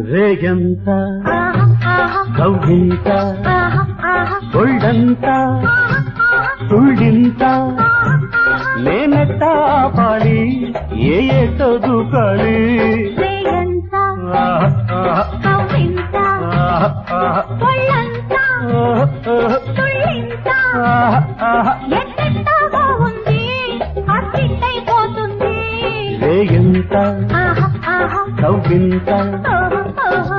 రేగంత ఆహా ఆహా కవ్వింత ఆహా ఆహా ఒళ్ళంత తుళ్ళింత నేనెట్టా పాడి ఏ ఏ చదువుకాలి రేయంత ఆహా, ఆహా, కవ్వింత ఆహా, ఆహా, ఒళ్ళంత ఆహా, తుళ్ళింత ఆహా, ఆహా. ఎట్టెట్టగా ఉంది అట్టిట్టయిపోతుంది రేగంత ఆహా ఆహా కవ్వింత ఓహో ఓహో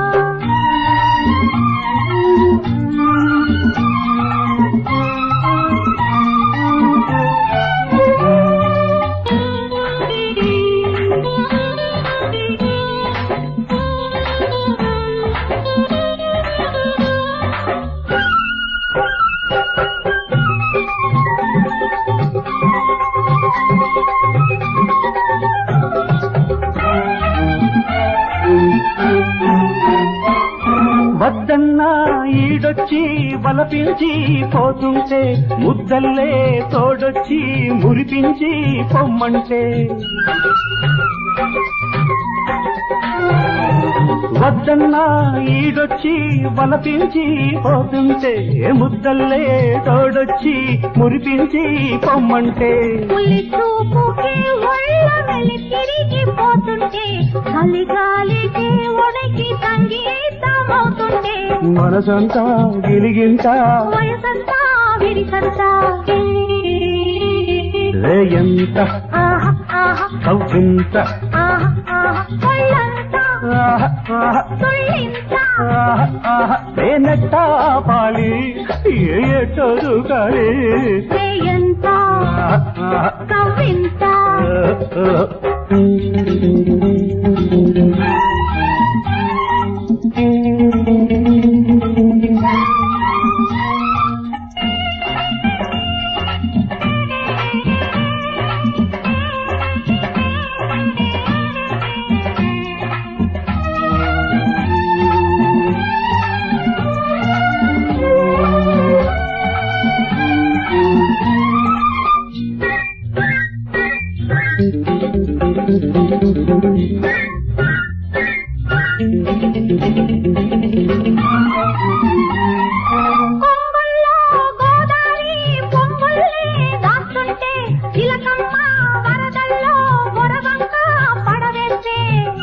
వద్దన్నా ఈడొచ్చి బలపించి పోతుంటే ముద్దల్లే తోడొచ్చి మురిపించి పొమ్మంటే వద్దన్నా ఈడొచ్చి బలపించి పోతుంటే ముద్దల్లే తోడొచ్చి మురిపించి పొమ్మంటే పులి చూపుకి ఒళ్ళ వెళ్ళి తిరిగిపోతుంటే చలిగాలికి ఉనికి సంగీతమవుతుంటే మనసంతా గిలిగింత వయసంతా విడిసంతా రేయంత ఆహా ఆహా కవ్వింత ఆహా ఆహా ఒళ్ళంతా ఆహా, ఆహా, తుళ్ళింత ఆహా, ఆహా. నేనెట్టా పాలి ఏ ఏ చదువుకాలి రేయంత ఆహా, ఆహా. కవ్వింత కొంగుల్లో గోదావరి పొంగుల్ని దాస్తుంటే చిలకమ్మ వరదల్లో బొరవంక పడవేస్తే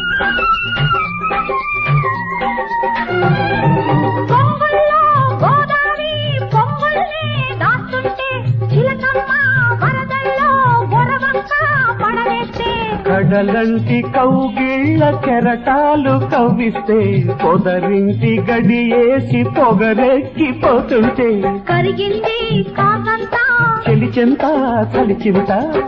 కొంగుల్లో గోదావరి పొంగుల్ని దాస్తుంటే చిలకమ్మ వరదల్లో బొరవంక పడవేస్తే కడలంటి కౌగిళ్ళ కెరటాలు కవ్విస్తే పొదరింటి గడియేసి పొగరెక్కిపోతుంటే కరిగింది కాకంతా చెలిచెంత చలిచింత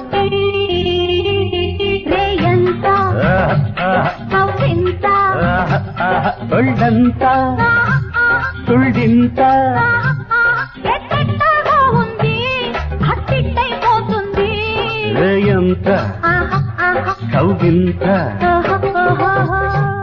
రేయంత కవ్వింత ఒళ్ళంత తుళ్ళింత ఎట్టెట్టగా ఉంది అట్టిట్టయిపోతుంది రేయంత ఆహా ఆహా కవ్వింత ఓహో ఓహో